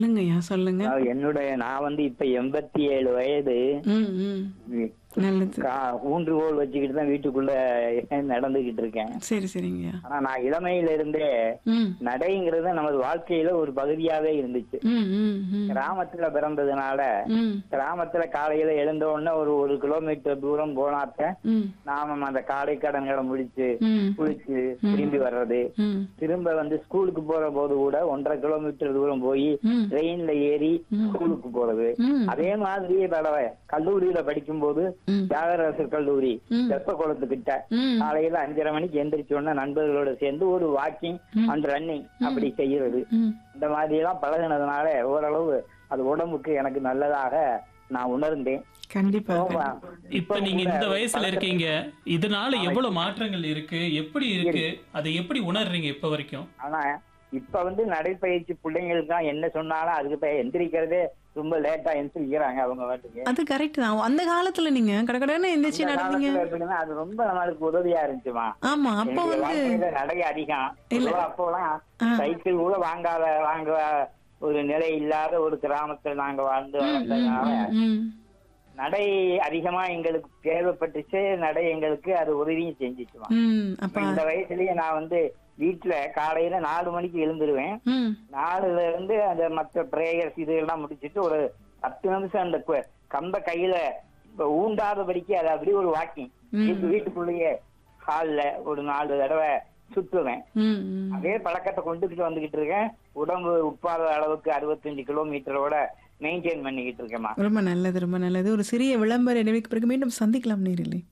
சொல்லுங்கய்யா சொல்லுங்க அதாவது என்னுடைய நான் வந்து இப்ப எண்பத்தி ஏழு வயது ம் ம் நல்லது கா- ஊன்றுகோல் வச்சுக்கிட்டு தான் வீட்டுக்குள்ள நடந்துகிட்டு இருக்கேன் சரி சரிங்கய்யா ஆனா நான் இளமையில இருந்தே ம் நடைங்கிறது நமது வாழ்க்கையில ஒரு பகுதியாவே இருந்துச்சு ம் ம் ம் கிராமத்துல பிறந்ததுனால ம் கிராமத்துல காலையில எழுந்த உடனே ஒரு ஒரு கிலோமீட்டர் தூரம் போனாக்க ம் நாம அந்த காலை கடன்களை முடிச்சு ம் குளிச்சு திரும்பி வர்றது ம் திரும்ப வந்து ஸ்கூலுக்கு போற போது கூட ஒன்றரை கிலோமீட்டர் தூரம் போய் ம் ட்ரெயின்ல ஏறி ஸ்கூலுக்கு போறது ம் அதே மாதிரியே தடவை கல்லூரியில படிக்கும் போது ம். தியாகராசர் கல்லூரி ம். வெப்ப குளத்துக்கிட்ட ம் காலையில அஞ்சரை மணிக்கு எந்திரிச்ச உடனே நண்பர்களோட சேர்ந்து ஒரு வாக்கிங் அண்ட் ரன்னிங் அப்படி செய்யறது ம் இந்த மாதிரி எல்லாம் பழகுனதுனால ஓரளவு அது உடம்புக்கு எனக்கு நல்லதாக நான் உணர்ந்தேன் கண்டிப்பா ஆமா. இப்ப நீங்க இந்த வயசுல இருக்கீங்க இதனால எவ்வளவு மாற்றங்கள் இருக்கு எப்படி இருக்கு அதை எப்படி உணர்றீங்க இப்ப வரைக்கும் ஆனா இப்ப வந்து நடைப்பயிற்சி பிள்ளைங்களுக்கு தான் என்ன சொன்னாலும் அதுக்கு இப்ப எந்திரிக்கிறதே ரொம்ப லேட்டா எந்திரிக்கிறாங்க அவங்க வாட்டுக்கு அது கரெக்ட் தான் அந்த காலத்துல நீங்க கடகடன்னு எந்திரிச்சு இந்த நடந்தீங்க காலத்துல எப்படின்னா அது ரொம்ப நம்மளுக்கு உதவியா இருந்துச்சுமா ஆமா அப்போ எங்க வந்து வாழ்க்கையில நடை அதிகம் பொதுவா அப்போலாம் சைக்கிள் கூட வாங்காத வாங்க ஒரு நிலை இல்லாத ஒரு கிராமத்துல நாங்க வாழ்ந்து வளர்ந்ததுனால ம் நடை அதிகமா எங்களுக்கு தேவைப்பட்டுச்சு நடை எங்களுக்கு அது உதவியும் செஞ்சுச்சுமா ம் அப்ப இந்த வயசுலயே நான் வந்து வீட்டுல காலையில நாலு மணிக்கு எழுந்துருவேன் ம் நாலுல இருந்து அந்த மற்ற பிரேயர்ஸ் இதெல்லாம் முடிச்சிட்டு ஒரு பத்து நிமிஷம் அந்த கு- கம்ப கையில இப்ப ஊண்டாதபடிக்கு அது அப்படியே ஒரு வாக்கிங் வீட்டுக்குள்ளேயே ஹால்ல ஒரு நாலு தடவை சுத்துவேன் ம் ம் அதே பழக்கத்தை கொண்டுகிட்டு வந்துகிட்டு இருக்கேன் உடம்பு உப்பாத அளவுக்கு அறுபத்தஞ்சு கிலோமீட்டரோட மெயின்டைன் பண்ணிக்கிட்டு இருக்கேம்மா ரொம்ப நல்லது ரொம்ப நல்லது ஒரு சிறிய விளம்பர இடைவெளிக்கு பிறகு மீண்டும் சந்திக்கலாம் நேரிலே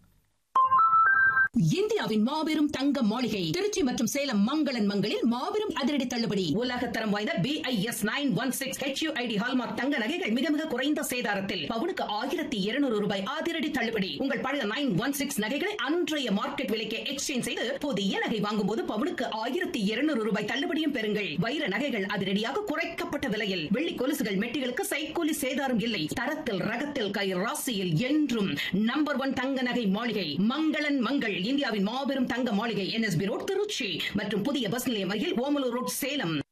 இந்தியாவின் மாபெரும் தங்க மாளிகை திருச்சி மற்றும் சேலம் மங்களன் மங்களில் மாபெரும் அதிரடி தள்ளுபடி உலகத்தரம் வாய்ந்த B I S nine one six HUID hallmark தங்க நகைகள் மிக மிக குறைந்த சேதாரத்தில் பவுனுக்கு ஆயிரத்தி இருநூறு ரூபாய் அதிரடி தள்ளுபடி உங்கள் பழைய நைன் ஒன் சிக்ஸ் நகைகளை அன்றைய மார்க்கெட் விலைக்கு எக்ஸ்சேஞ்ச் செய்து புதிய நகை வாங்கும் போது பவுனுக்கு ஆயிரத்தி இருநூறு ரூபாய் தள்ளுபடியும் பெறுங்கள் வைர நகைகள் அதிரடியாக குறைக்கப்பட்ட விலையில் வெள்ளி கொலுசுகள் மெட்டிகளுக்கு சைக்கூலி சேதாரம் இல்லை தரத்தில் ரகத்தில் கை ராசியில் என்றும் நம்பர் ஒன் தங்க நகை மாளிகை மங்களன் மங்கள் இந்தியாவின் மாபெரும் தங்க மாளிகை என்எஸ்பி ரோட் திருச்சி மற்றும் புதிய பஸ் நிலையம் அருகில் ஓமலூர் ரோட் சேலம்